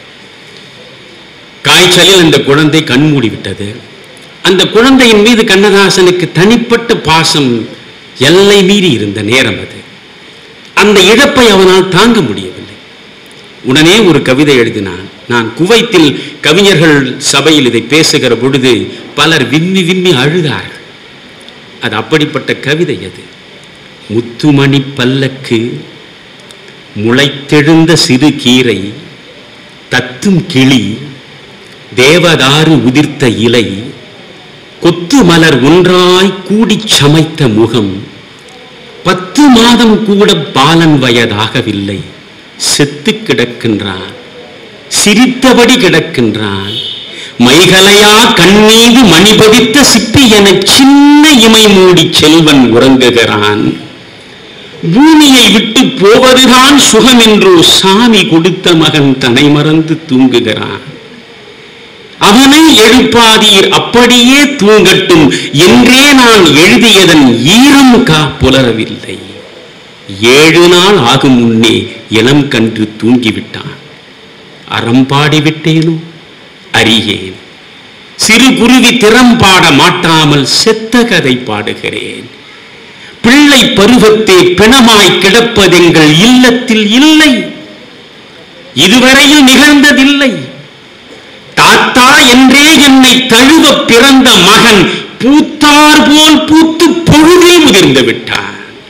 காய்ச்சலில் அந்த குழந்தை கண்மூடி விட்டது அந்த குழந்தையின் மீது கண்ணதாசனுக்கு தனிப்பட்ட பாசம் எல்லை மீறி இருந்த நேரம் அது அந்த இழப்பை அவனால் தாங்க முடியவில்லை உடனே ஒரு கவிதை எழுதினான் நான் குவைத்தில் கவிஞர்கள் சபையில் இதை பேசுகிற பொழுது பலர் விம்மி விம்மி அழுதார்கள் அது அப்படிப்பட்ட கவிதை அது முத்துமணி பல்லக்கு முளைத்தெழுந்த சிறு கீரை தத்தும் கிளி தேவதாரு உதிர்த்த இலை கொத்து மலர் ஒன்றாய் கூடிச் சமைத்த முகம் பத்து மாதம் கூட பாலன் வயதாகவில்லை செத்து கிடக்கின்றான் சிரித்தபடி கிடக்கின்றான் மைகலையா கண்ணீது மணிபதித்த சிப்பி என சின்ன இமை மூடி செல்வன் உறங்குகிறான் பூமியை விட்டு போவதுதான் சுகம் என்றோ சாமி கொடுத்த மகன் தனை மறந்து தூங்குகிறான் அவனை எழுப்பாதீர் அப்படியே தூங்கட்டும் என்றே நான் எழுதியதன் ஈரம் கா புலரவில்லை ஏழு நாள் ஆகும் முன்னே இளம் கன்று தூங்கிவிட்டான் அறம்பாடி விட்டேனோ அறியேன் சிறு குருவி திறம்பாட மாட்டாமல் செத்த கதை பாடுகிறேன் பிள்ளை பருவத்தே பிணமாய் கிடப்பதெங்கள் இல்லத்தில் இல்லை இதுவரையில் நிகழ்ந்ததில்லை தாத்தா என்றே என்னை தழுவ பிறந்த மகன் பூத்தார் போல் பூத்து பொழுதில் முதிர்ந்து விட்டான்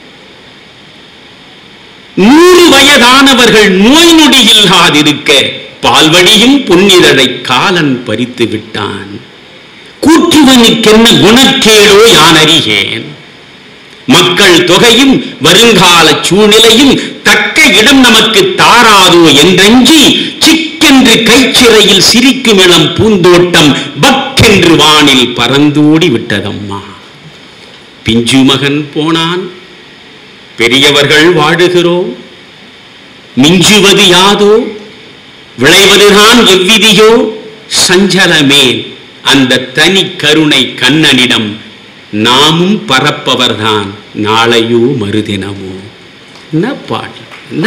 நூறு வயதானவர்கள் நோய் நொடி இல்லாதிருக்க பால்வடியும் பொன்னிதழை காலன் பறித்து விட்டான் கூற்றுவனுக்கென்ன குணக்கேடோ யான் அறியேன் மக்கள் தொகையும் வருங்கால சூழ்நிலையும் தக்க இடம் நமக்கு தாராதோ என்றஞ்சி சிக்கென்று கைச்சிறையில் சிரிக்கும் இளம் பூந்தோட்டம் பக்கென்று வானில் பறந்தோடி விட்டதம்மா பிஞ்சு மகன் போனான் பெரியவர்கள் வாழுகிறோம் மிஞ்சுவது யாதோ விளைவதுதான் எவ்விதியோ சஞ்சலமே அந்த தனி கருணை கண்ணனிடம் நாமும் பரப்பவர்தான் நாளையோ மறுதினமோ என்ன பாட்டு என்ன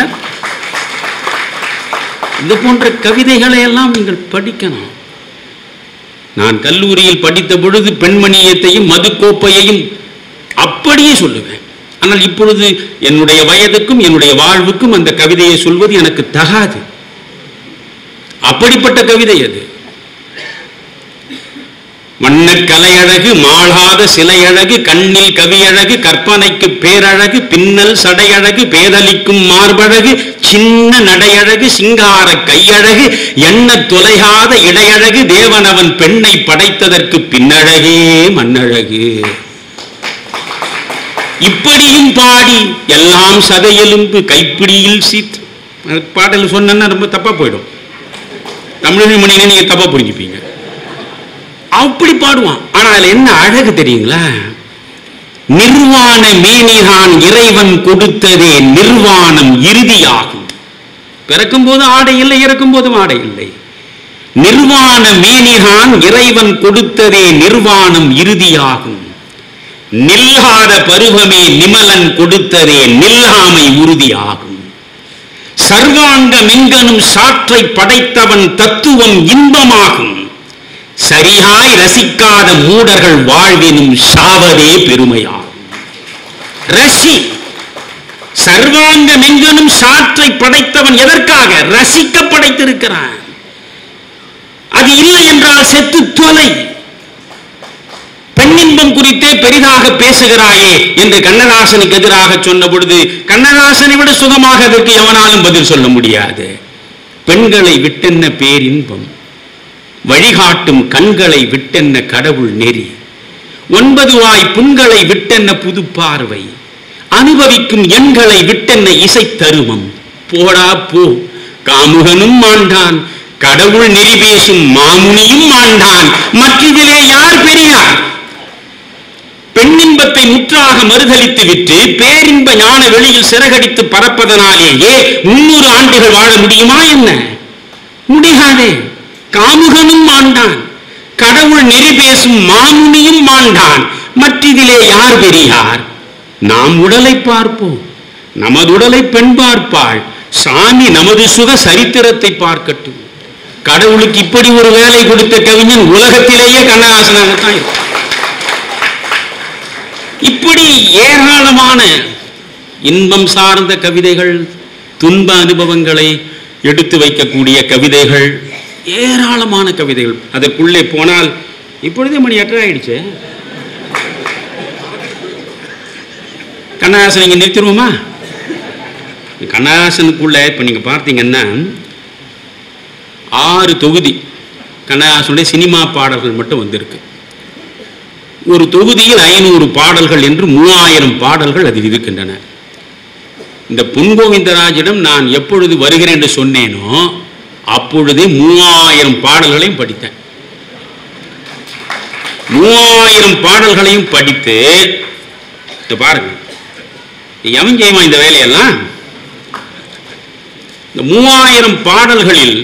இது போன்ற கவிதைகளை எல்லாம் நீங்கள் படிக்கணும் நான் கல்லூரியில் படித்த பொழுது பெண்மணியத்தையும் மதுக்கோப்பையையும் அப்படியே சொல்லுவேன் ஆனால் இப்பொழுது என்னுடைய வயதுக்கும் என்னுடைய வாழ்வுக்கும் அந்த கவிதையை சொல்வது எனக்கு தகாது அப்படிப்பட்ட கவிதை அது வண்ணக் கலையழகு மாளாத சிலையழகு கண்ணில் கவியழகு கற்பனைக்கு பேரழகு பின்னல் சடையழகு பேதலிக்கும் மார்பழகு சின்ன நடையழகு சிங்கார கையழகு எண்ண தொலைகாத இடையழகு தேவனவன் பெண்ணை படைத்ததற்கு பின்னழகே மண்ணழகு இப்படியும் பாடி எல்லாம் சதையெலும்பு கைப்பிடியில் சீத் பாடல் சொன்னா ரொம்ப தப்பா போயிடும் தமிழ் மணியில நீங்க தப்பா புரிஞ்சுப்பீங்க அப்படி பாடுவான் ஆனா அதுல என்ன அழகு தெரியுங்களா நிர்வாண மேனிதான் இறைவன் கொடுத்ததே நிர்வாணம் இறுதியாகும் பிறக்கும் போது ஆடை இல்லை இறக்கும் போதும் ஆடை இல்லை நிர்வாண மேனிதான் இறைவன் கொடுத்ததே நிர்வாணம் இறுதியாகும் நில்லாத பருவமே நிமலன் கொடுத்ததே நில்லாமை உறுதியாகும் சர்வாங்க மெங்கனும் சாற்றை படைத்தவன் தத்துவம் இன்பமாகும் சரியாய் ரசிக்காத மூடர்கள் வாழ்வினும் சாவதே பெருமையாகும் ரசி சர்வாங்க மெங்கனும் சாற்றை படைத்தவன் எதற்காக ரசிக்க படைத்திருக்கிறான் அது இல்லை என்றால் செத்து தொலை பெண்ணின்பம் குறித்தே பெரிதாக பேசுகிறாயே என்று கண்ணதாசனுக்கு எதிராக சொன்ன பொழுது கண்ணதாசனை விட சுகமாக அதற்கு எவனாலும் பதில் சொல்ல முடியாது பெண்களை விட்டென்ன பேரின்பம் வழிகாட்டும் கண்களை விட்டென்ன கடவுள் நெறி ஒன்பது வாய் புண்களை விட்டென்ன புது பார்வை அனுபவிக்கும் எண்களை விட்டென்ன இசை தருமம் போடா போ காமுகனும் மாண்டான் கடவுள் நெறி பேசும் மாமுனியும் மாண்டான் மற்றதிலே யார் பெரியார் பெண்ணின்பத்தை முற்றாக மறுதளித்து விட்டு பேரின்ப ஞான வெளியில் சிறகடித்து பறப்பதனாலேயே முன்னூறு ஆண்டுகள் வாழ முடியுமா என்ன முடியாதே காமுகனும் மாண்டான் கடவுள் நெறி பேசும் மாமுனியும் மாண்டான் மற்றிதிலே யார் பெரியார் நாம் உடலை பார்ப்போம் நமது உடலை பெண் பார்ப்பாள் சாமி நமது சுக சரித்திரத்தை பார்க்கட்டும் கடவுளுக்கு இப்படி ஒரு வேலை கொடுத்த கவிஞன் உலகத்திலேயே கண்ணதாசனாகத்தான் இருப்பான் இப்படி ஏராளமான இன்பம் சார்ந்த கவிதைகள் துன்ப அனுபவங்களை எடுத்து வைக்கக்கூடிய கவிதைகள் ஏராளமான கவிதைகள் அதற்குள்ளே போனால் இப்பொழுதே மணி எட்டரை ஆயிடுச்சு கண்ணதாசன் இங்க நிறுத்திடுவோமா கண்ணதாசனுக்குள்ள இப்ப நீங்க பார்த்தீங்கன்னா ஆறு தொகுதி கண்ணதாசனுடைய சினிமா பாடல்கள் மட்டும் வந்திருக்கு ஒரு தொகுதியில் ஐநூறு பாடல்கள் என்று மூவாயிரம் பாடல்கள் அதில் இருக்கின்றன இந்த பொன்கோவிந்தராஜிடம் நான் எப்பொழுது வருகிறேன் என்று சொன்னேனோ அப்பொழுதே மூவாயிரம் பாடல்களையும் படித்தேன் மூவாயிரம் பாடல்களையும் படித்து இத பாருங்க எவன் செய்வான் இந்த வேலையெல்லாம் இந்த மூவாயிரம் பாடல்களில்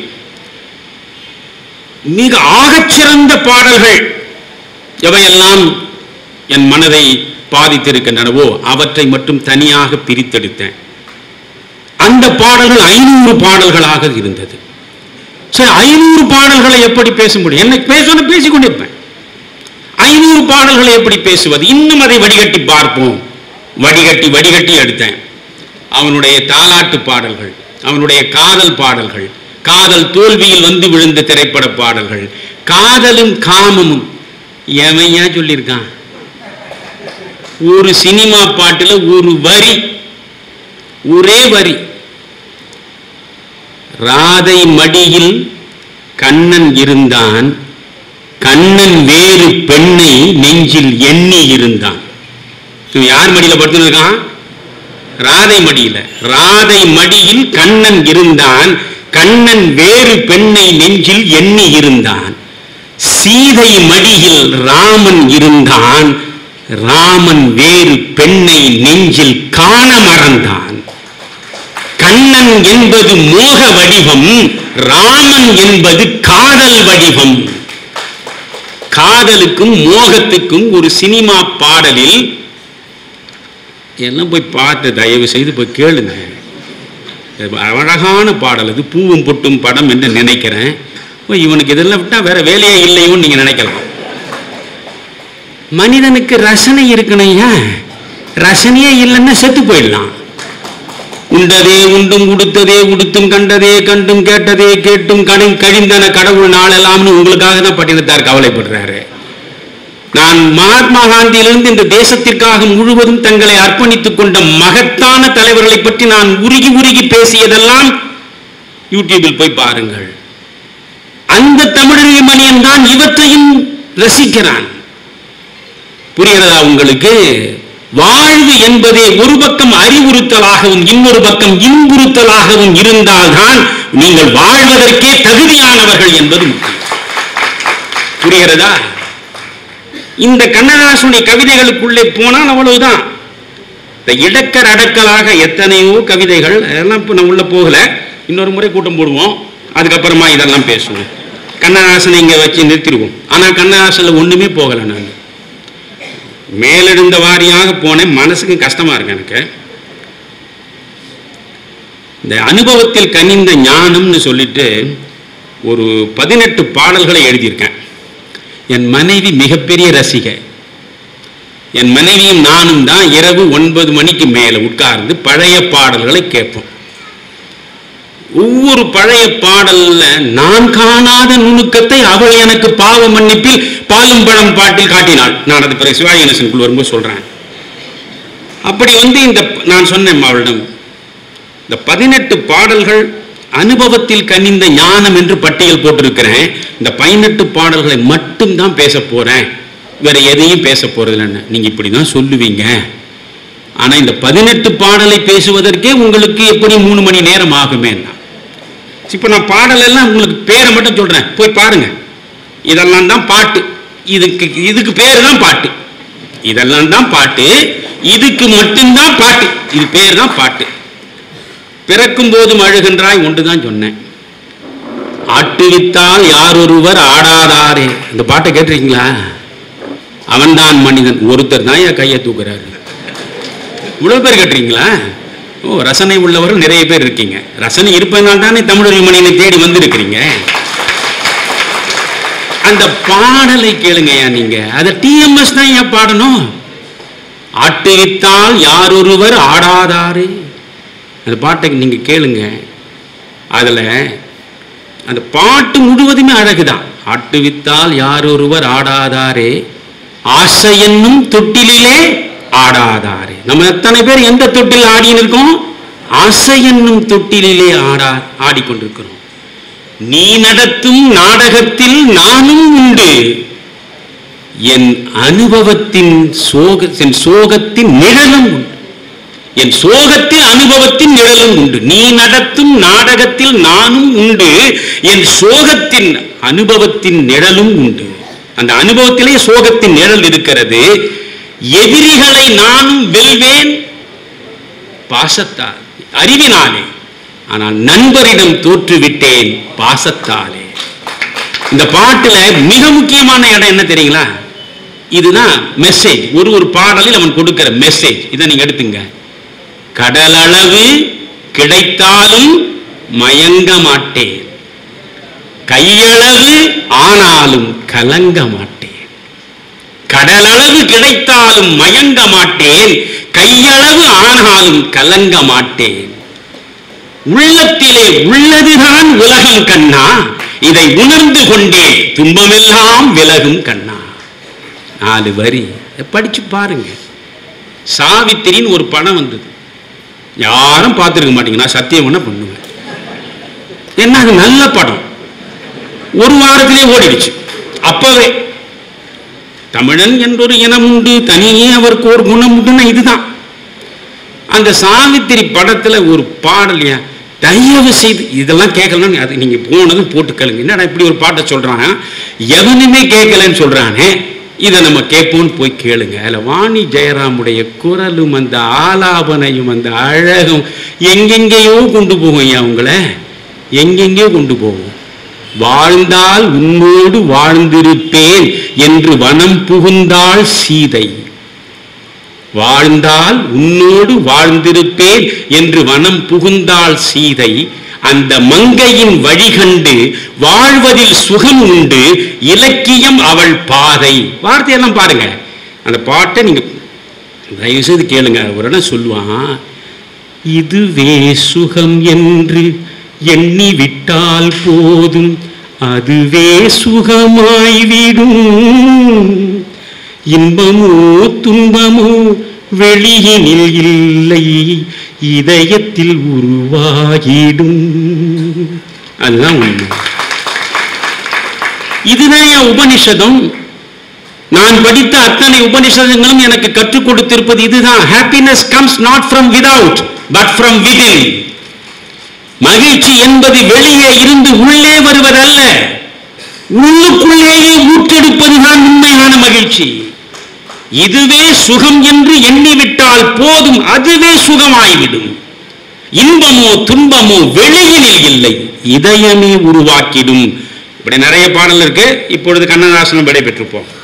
மிக ஆகச்சிறந்த பாடல்கள் எவையெல்லாம் என் மனதை பாதித்திருக்கின்றனவோ அவற்றை மட்டும் தனியாக பிரித்தெடுத்தேன் அந்த பாடல்கள் ஐநூறு பாடல்களாக இருந்தது சரி ஐநூறு பாடல்களை எப்படி பேச முடியும் என்ன பேசணும் பேசிக் கொண்டிருப்பேன் ஐநூறு பாடல்களை எப்படி பேசுவது இன்னும் அதை வடிகட்டி பார்ப்போம் வடிகட்டி வடிகட்டி எடுத்தேன் அவனுடைய தாலாட்டு பாடல்கள் அவனுடைய காதல் பாடல்கள் காதல் தோல்வியில் வந்து விழுந்த திரைப்பட பாடல்கள் காதலும் காமமும் எவையா சொல்லியிருக்கான் ஒரு சினிமா பாட்டுல ஒரு வரி ஒரே வரி ராதை மடியில் கண்ணன் இருந்தான் கண்ணன் வேறு பெண்ணை நெஞ்சில் எண்ணி இருந்தான் இவன் யார் மடியில படுத்துருக்கான் ராதை மடியில ராதை மடியில் கண்ணன் இருந்தான் கண்ணன் வேறு பெண்ணை நெஞ்சில் எண்ணி இருந்தான் சீதை மடியில் ராமன் இருந்தான் ராமன் வேறு பெண்ணை நெஞ்சில் காண மறந்தான் கண்ணன் என்பது மோக வடிவம் ராமன் என்பது காதல் வடிவம் காதலுக்கும் மோகத்துக்கும் ஒரு சினிமா பாடலில் எல்லாம் போய் பார்த்து தயவு செய்து போய் கேளுங்க இது அழகான பாடல் அது பூவும் பொட்டும் படம் என்று நினைக்கிறேன் ஓ, இவனுக்கு இதெல்லாம் விட்டா வேற வேலையே இல்லையோன்னு நீங்க நினைக்கலாம் மனிதனுக்கு ரசனை இருக்கணும்யா ரசனையே இல்லைன்னா செத்து போயிடலாம் உண்டதே உண்டும் உடுத்ததே உடுத்தும் கண்டதே கண்டும் கேட்டதே கேட்டும் கணி கழிந்தன கடவுள் நாளெல்லாம்னு உங்களுக்காக தான் பட்டினத்தார் கவலைப்படுறாரு நான் மகாத்மா காந்தியிலிருந்து இந்த தேசத்திற்காக முழுவதும் தங்களை அர்ப்பணித்துக் கொண்ட மகத்தான தலைவர்களை பற்றி நான் உருகி உருகி பேசியதெல்லாம் யூடியூபில் போய் பாருங்கள் அந்த தமிழறிவு மணியன் தான் இவற்றையும் ரசிக்கிறான் புரிகிறதா உங்களுக்கு வாழ்வு என்பதே ஒரு பக்கம் அறிவுறுத்தலாகவும் இன்னொரு பக்கம் இன்புறுத்தலாகவும் இருந்தால்தான் நீங்கள் வாழ்வதற்கே தகுதியானவர்கள் என்பது முக்கியம் புரிகிறதா இந்த கண்ணதாசனுடைய கவிதைகளுக்குள்ளே போனால் அவ்வளவுதான் இந்த இடக்கர் அடக்கலாக எத்தனையோ கவிதைகள் அதெல்லாம் இப்போ நான் உள்ள போகல இன்னொரு முறை கூட்டம் போடுவோம் அதுக்கப்புறமா இதெல்லாம் பேசுவோம் கண்ணதாசனை இங்கே வச்சு நிறுத்திடுவோம் ஆனால் கண்ணதாசனில் ஒன்றுமே போகலை நான் மேலெழுந்த வாரியாக போனேன் மனசுக்கு கஷ்டமா இருக்கு எனக்கு இந்த அனுபவத்தில் கனிந்த ஞானம்னு சொல்லிட்டு ஒரு பதினெட்டு பாடல்களை எழுதியிருக்கேன் என் மனைவி மிகப்பெரிய ரசிகை என் மனைவியும் நானும் தான் இரவு ஒன்பது மணிக்கு மேலே உட்கார்ந்து பழைய பாடல்களை கேட்போம் ஒவ்வொரு பழைய பாடல்ல நான் காணாத நுணுக்கத்தை அவள் எனக்கு பாவ மன்னிப்பில் பாலும் பழம் பாட்டில் காட்டினாள் நான் அது பிறகு சிவாஜி கணேசனுக்குள் வரும்போது சொல்றேன் அப்படி வந்து இந்த நான் சொன்னேன் அவளிடம் இந்த பதினெட்டு பாடல்கள் அனுபவத்தில் கனிந்த ஞானம் என்று பட்டியல் போட்டிருக்கிறேன் இந்த பதினெட்டு பாடல்களை மட்டும் தான் பேச போறேன் வேற எதையும் பேச போறது இல்லைன்னு நீங்க இப்படி தான் சொல்லுவீங்க ஆனா இந்த பதினெட்டு பாடலை பேசுவதற்கே உங்களுக்கு எப்படி மூணு மணி நேரம் ஆகுமே இப்ப நான் பாடல் எல்லாம் உங்களுக்கு பேரை மட்டும் சொல்றேன் போய் பாருங்க இதெல்லாம் தான் பாட்டு இதுக்கு இதுக்கு பேர் தான் பாட்டு இதெல்லாம் தான் பாட்டு இதுக்கு மட்டும்தான் பாட்டு இது பேர் தான் பாட்டு பிறக்கும் போதும் அழுகின்றாய் ஒன்று தான் சொன்னேன் ஆட்டுவித்தால் யாரொருவர் ஆடாதாரே இந்த பாட்டை கேட்டிருக்கீங்களா அவன்தான் மனிதன் ஒருத்தர் தான் என் கையை தூக்குறாரு இவ்வளவு பேர் கேட்டிருக்கீங்களா ஓ ரசனை உள்ளவர்கள் நிறைய பேர் இருக்கீங்க ரசனை இருப்பதனால் தானே தமிழ் மணியனை தேடி வந்திருக்கிறீங்க அந்த பாடலை கேளுங்க ஏன் நீங்க அதை டிஎம்எஸ் தான் ஏன் பாடணும் ஆட்டுவித்தால் யாரொருவர் ஆடாதாரே அந்த பாட்டை நீங்க கேளுங்க அதுல அந்த பாட்டு முழுவதுமே அழகுதான் ஆட்டுவித்தால் யாரொருவர் ஆடாதாரே ஆசை என்னும் தொட்டிலே ஆடாதாரே நம்ம எத்தனை பேர் எந்த தொட்டில் ஆடின்னு இருக்கோம் ஆசை என்னும் தொட்டிலே ஆடா ஆடிக்கொண்டிருக்கிறோம் நீ நடத்தும் நாடகத்தில் நானும் உண்டு என் அனுபவத்தின் சோக என் சோகத்தின் நிழலும் உண்டு என் சோகத்தில் அனுபவத்தின் நிழலும் உண்டு நீ நடத்தும் நாடகத்தில் நானும் உண்டு என் சோகத்தின் அனுபவத்தின் நிழலும் உண்டு அந்த அனுபவத்திலே சோகத்தின் நிழல் இருக்கிறது எதிரிகளை நானும் வெல்வேன் பாசத்தால் அறிவினாலே ஆனால் நண்பரிடம் தோற்றுவிட்டேன் பாசத்தாலே இந்த பாட்டுல மிக முக்கியமான இடம் என்ன தெரியுங்களா இதுதான் மெசேஜ் ஒரு ஒரு பாடலில் அவன் கொடுக்கிற மெசேஜ் இதை நீங்க எடுத்துங்க கடலளவு கிடைத்தாலும் மயங்க மாட்டேன் கையளவு ஆனாலும் கலங்க மாட்டேன் கடலளவு கிடைத்தாலும் மயங்க மாட்டேன் கையளவு ஆனாலும் கலங்க மாட்டேன் உள்ளத்திலே உள்ளதுதான் உலகம் கண்ணா இதை உணர்ந்து கொண்டேன் துன்பமெல்லாம் விலகும் கண்ணா நாலு வரி இதை படிச்சு பாருங்க சாவித்திரின்னு ஒரு படம் வந்தது யாரும் பார்த்துருக்க மாட்டீங்க நான் சத்தியம் பண்ண பண்ணுவேன் என்ன அது நல்ல படம் ஒரு வாரத்திலே ஓடிடுச்சு அப்பவே தமிழன் என்றொரு இனம் உண்டு தனியே அவருக்கு ஒரு குணம் உண்டுன்னா இதுதான் அந்த சாவித்திரி படத்துல ஒரு பாடல் ஏன் தயவு செய்து இதெல்லாம் கேட்கலாம் அது நீங்க போனதும் போட்டு கேளுங்க என்னடா இப்படி ஒரு பாட்டை சொல்றான் எவனுமே கேட்கலன்னு சொல்றானே இதை நம்ம கேட்போம்னு போய் கேளுங்க அதில் வாணி ஜெயராமுடைய குரலும் அந்த ஆலாபனையும் அந்த அழகும் எங்கெங்கேயோ கொண்டு போகும் ஐயா உங்களை எங்கெங்கேயோ கொண்டு போகும் வாழ்ந்தால் உன்னோடு வாழ்ந்திருப்பேன் என்று வனம் புகுந்தாள் சீதை வாழ்ந்தால் உன்னோடு வாழ்ந்திருப்பேன் என்று வனம் புகுந்தாள் சீதை அந்த மங்கையின் வழிகண்டு வாழ்வதில் சுகம் உண்டு இலக்கியம் அவள் பாதை வார்த்தையெல்லாம் பாருங்க அந்த பாட்டை நீங்க தயவு செய்து கேளுங்க ஒரு இடம் சொல்லுவான் இதுவே சுகம் என்று எண்ணி விட்டால் போதும் அதுவே சுகமாய்விடும் இன்பமோ துன்பமோ வெளியினில் இல்லை இதயத்தில் உருவாகிடும் அதுதான் உண்மை இதுதான் என் உபனிஷதம் நான் படித்த அத்தனை உபனிஷதங்களும் எனக்கு கற்றுக் கொடுத்திருப்பது இதுதான் happiness comes not from without but from within மகிழ்ச்சி என்பது வெளியே இருந்து உள்ளே வருவதல்ல உள்ளுக்குள்ளேயே ஊற்றெடுப்பதுதான் உண்மையான மகிழ்ச்சி இதுவே சுகம் என்று எண்ணிவிட்டால் போதும் அதுவே சுகமாய்விடும் இன்பமோ துன்பமோ வெளியினில் இல்லை இதயமே உருவாக்கிடும் இப்படி நிறைய பாடல் இருக்கு இப்பொழுது கண்ணதாசனம் விடை பெற்றுப்போம்